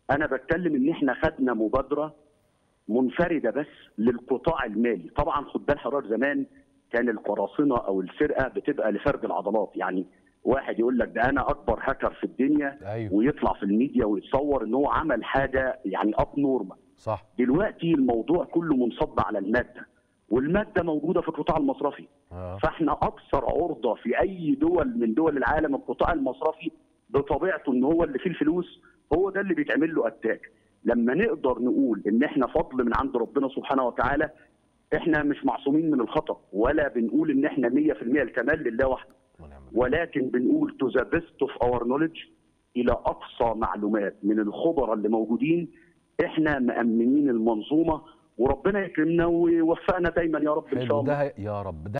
انا بتكلم ان احنا خدنا مبادره منفرده بس للقطاع المالي طبعا خد بال حضرتك زمان كان القراصنه او السرقه بتبقى لفرد العضلات يعني واحد يقول لك ده انا اكبر هاكر في الدنيا ايوه ويطلع في الميديا ويتصور ان هو عمل حاجه يعني اب نورمال صح دلوقتي الموضوع كله منصب على الماده والماده موجوده في القطاع المصرفي اه فاحنا اكثر عرضه في اي دول من دول العالم القطاع المصرفي بطبيعته ان هو اللي فيه الفلوس هو ده اللي بيتعمل له اتاك لما نقدر نقول ان احنا فضل من عند ربنا سبحانه وتعالى احنا مش معصومين من الخطا ولا بنقول ان احنا 100% الكمال لله وحده ونعم بالله. ولكن بنقول تو ذا بيست اوف اور نوليدج الى اقصى معلومات من الخبراء اللي موجودين احنا مأمنين المنظومه وربنا يكرمنا ويوفقنا دايما يا رب ان شاء حلو الله ده يا رب ده